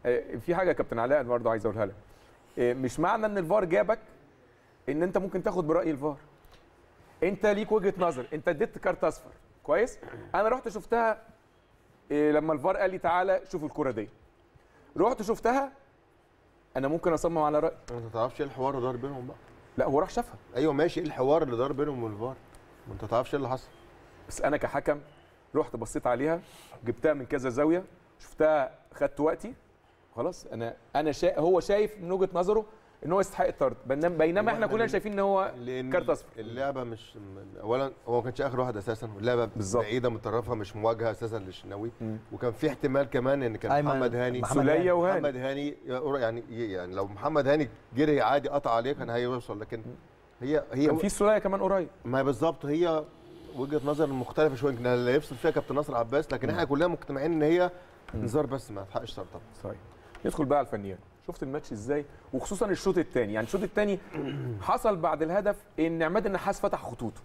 آه، في حاجه يا كابتن علاء برضه عايز اقولها لك آه، مش معنى ان الفار جابك ان انت ممكن تاخد براي الفار انت ليك وجهه نظر انت اديت كارت اصفر كويس انا رحت شفتها إيه لما الفار قال لي تعالى شوف الكره دي رحت شفتها انا ممكن اصمم على رايي انت ما تعرفش ايه الحوار اللي دار بينهم بقى لا هو راح شافها ايوه ماشي ايه الحوار اللي دار بينهم والفار ما انت ما تعرفش ايه اللي حصل بس انا كحكم رحت بصيت عليها جبتها من كذا زاويه شفتها خدت وقتي خلاص انا انا شا... هو شايف من وجهه نظره ان هو يستحق الطرد بينما بينما احنا كلنا شايفين ان هو لان كارت اصفر اللعبه مش من- اولا هو ما كانش اخر واحد اساسا واللعبه بالظبط. بعيده متطرفه مش مواجهه اساسا للشناوي مم. وكان في احتمال كمان ان كان أيمن- محمد هاني محمد سوليه وهاني محمد هاني يعني يعني لو محمد هاني جري عادي قطع عليه كان هيوصل لكن هي هي كان في سوليه كمان قريب ما هي بالظبط هي وجهه نظر مختلفه شويه يمكن اللي يفصل فيها كابتن ناصر عباس لكن احنا كلنا مجتمعين ان هي انذار بس ما تحقش طرد طبعا صحيح ندخل بقى على الفنيات شفت الماتش ازاي وخصوصا الشوط الثاني يعني الشوط الثاني حصل بعد الهدف ان عماد النحاس فتح خطوطه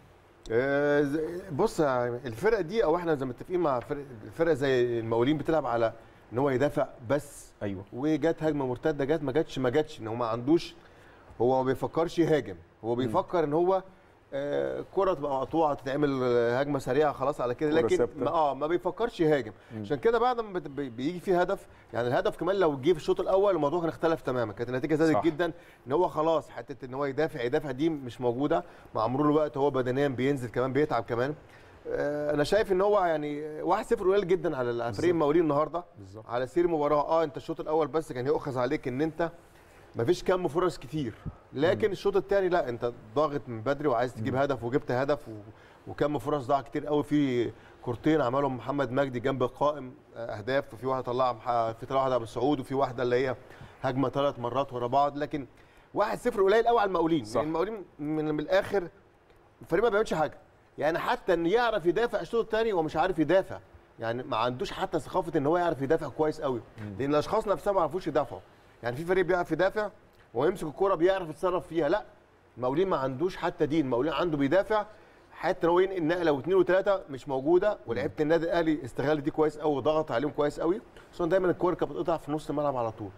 آه، زي- بص يا الفرق دي او احنا زي ما متفقين مع فرق الفرق زي المقاولين بتلعب على ان هو يدافع بس ايوه وجت هجمه مرتده جت ما جاتش ما جاتش ان هو ما عندوش هو ما بيفكرش يهاجم هو بيفكر ان هو آه، كرة تبقى مقطوعه تتعمل آه، هجمه سريعه خلاص على كده كرة لكن ثابتة. ما اه ما بيفكرش يهاجم عشان كده بعد ما بت- بي- بيجي فيه هدف يعني الهدف كمان لو جه في الشوط الاول الموضوع كان اختلف تماما كانت النتيجه زادت صح. جدا ان هو خلاص حته ان هو يدافع يدافع دي مش موجوده مع مرور الوقت هو بدنيا بينزل كمان بيتعب كمان آه، انا شايف ان هو يعني 1-0 قليل جدا على على فريق المقاولين النهارده بالظبط على سير المباراه اه انت الشوط الاول بس كان يؤخذ عليك ان انت مفيش كم فرص كتير لكن الشوط الثاني لا انت ضاغط من بدري وعايز تجيب هدف وجبت هدف و... وكم فرص ضاع كتير قوي في كورتين عملهم محمد مجدي جنب القائم آه، اهداف وفي واحده طلعها مح- في طلع واحده ابو سعود وفي واحده اللي هي هجمه ثلاث مرات ورا بعض لكن 1-0 قليل قوي على المقاولين صح. يعني المقاولين من, من الاخر الفريق ما بيعملش حاجه يعني حتى ان يعرف يدافع الشوط الثاني هو مش عارف يدافع يعني ما عندوش حتى ثقافه ان هو يعرف يدافع كويس قوي لان الاشخاص نفسها ما يعرفوش يدافعوا يعني في فريق بيعرف يدافع ويمسك الكوره بيعرف يتصرف فيها لا المقاولين ما عندوش حتى دي المقاولين عنده بيدافع حتى لو ينقل نقله واثنين وثلاثه مش موجوده ولعيبه النادي الاهلي استغل دي كويس قوي وضغط عليهم كويس قوي خصوصا دايما الكوره كانت بتقطع في نص الملعب على طول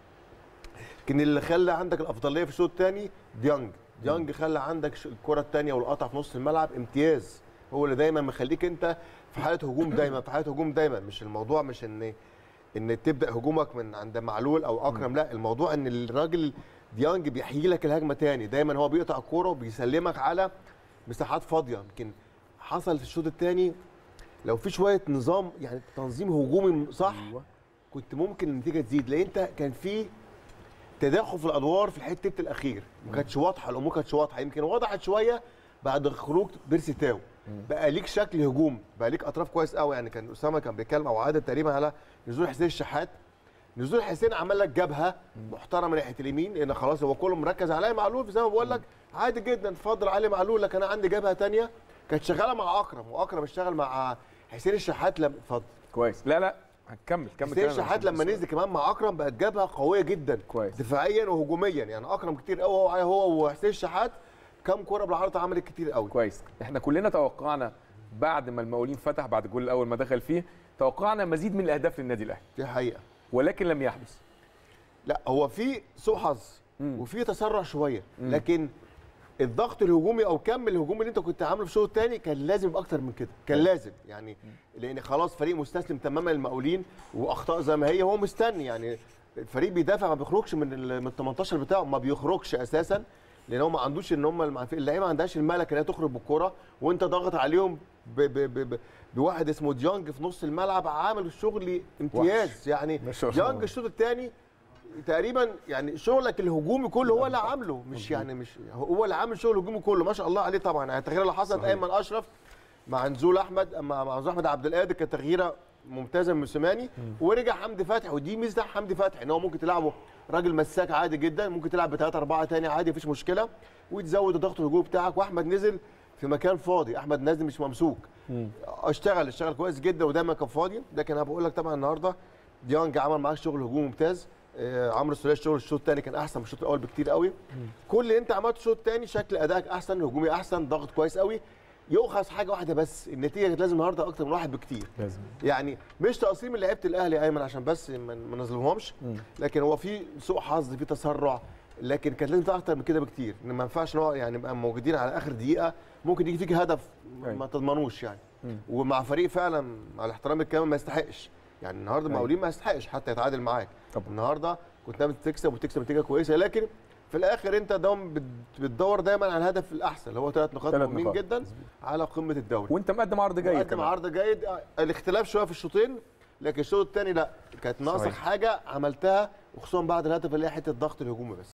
لكن اللي خلى عندك الافضليه في الشوط الثاني ديانج ديانج خلى عندك ش- الكره الثانيه والقطع في نص الملعب امتياز هو اللي دايما مخليك انت في حاله هجوم دايما في حاله هجوم دايما مش الموضوع مش ان ان تبدا هجومك من عند معلول او اكرم لا الموضوع ان الراجل ديانج بيحيي لك الهجمه تاني دايما هو بيقطع الكوره وبيسلمك على مساحات فاضيه يمكن حصل في الشوط الثاني لو في شويه نظام يعني تنظيم هجومي صح أيوة. كنت ممكن النتيجه تزيد لان انت كان في تداخل في الادوار في الحته الاخير ما كانتش واضحه الامور كانتش واضحه يمكن وضحت شويه بعد خروج بيرسي تاو بقى ليك شكل هجوم بقى ليك اطراف كويس قوي يعني كان اسامه كان بيتكلم او عادل تقريبا على نزول حسين الشحات نزول حسين عمل لك جبهه محترمه ناحيه اليمين لان خلاص هو كله مركز على علي معلول زي ما بقول لك عادي جدا اتفضل علي معلول لكن انا عندي جبهه تانية كانت شغاله مع اكرم واكرم اشتغل مع حسين الشحات لما اتفضل كويس لا لا هنكمل كمل حسين كلامك الشحات عشان لما بس- نزل كمان مع اكرم بقت جبهه قويه جدا كويس. دفاعيا وهجوميا يعني اكرم كتير قوي هو هو وحسين الشحات كم كوره بالعرض عملت كتير قوي كويس احنا كلنا توقعنا بعد ما المقاولين فتح بعد الجول الاول ما دخل فيه توقعنا مزيد من الاهداف للنادي الاهلي دي حقيقه ولكن لم يحدث لا هو في سوء حظ وفي تسرع شويه لكن الضغط الهجومي او كم الهجوم اللي انت كنت عامله في الشوط الثاني كان لازم يبقى اكتر من كده كان لازم يعني لان خلاص فريق مستسلم تماما للمقاولين واخطاء زي ما هي هو مستني يعني الفريق بيدافع ما بيخرجش من ال من ال 18 بتاعه ما بيخرجش اساسا لان هو ما عندوش ان هم الم- اللعيبه ما عندهاش الملكه ان هي تخرج بالكوره وانت ضاغط عليهم ب ب ب ب بواحد اسمه ديانج في نص الملعب عامل شغل امتياز يعني ما شاء الله. ديانج الشوط الثاني تقريبا يعني شغلك الهجومي كله هو اللي عامله مش يعني مش هو اللي عامل شغل الهجومي كله ما شاء الله عليه طبعا يعني التغييره اللي حصلت صحيح. ايمن اشرف مع نزول احمد مع مع نزول احمد عبد القادر كانت تغييره ممتازه من موسيماني ورجع حمدي فتحي ودي ميزه حمدي فتحي ان هو ممكن تلعبه راجل مساك عادي جدا ممكن تلعب بثلاثه اربعه تاني عادي مفيش مشكله وتزود الضغط الهجومي بتاعك واحمد نزل في مكان فاضي احمد نازل مش ممسوك اشتغل اشتغل كويس جدا ودايما كان فاضي لكن انا بقول لك طبعا النهارده ديانج عمل معاك شغل هجومي ممتاز آه، عمرو السوليه الشغل الشوط الثاني كان احسن من الشوط الاول بكتير قوي كل اللي انت عملته الشوط الثاني شكل ادائك احسن هجومي احسن ضغط كويس قوي يؤخذ حاجه واحده بس النتيجه كانت لازم النهارده اكتر من واحد بكتير لازم يعني مش تقصير من لعيبه الاهلي ايمن عشان بس ما ما نظلمهمش مم. لكن هو في سوء حظ في تسرع لكن كانت لازم تبقى اكتر من كده بكتير ان ما ينفعش نوع يعني نبقى موجودين على اخر دقيقه ممكن يجي فيك هدف أيوة. ما تضمنوش يعني مم. ومع فريق فعلا على احترام الكلام ما يستحقش يعني النهارده أيوة. المقاولين ما يستحقش حتى يتعادل معاك طبعا. النهارده كنت ناوي تكسب وتكسب نتيجه كويسه لكن في الاخر انت دوم بت- بتدور دايما على الهدف الاحسن اللي هو ثلاث نقاط ثلاث مهمين نقاط. جدا على قمه الدوري وانت مقدم عرض جيد قدم كمان عرض جيد آه، الاختلاف شويه في الشوطين لكن الشوط الثاني لا كانت ناقصك صحيح. حاجه عملتها وخصوصا بعد الهدف اللي هي حته ضغط الهجومي بس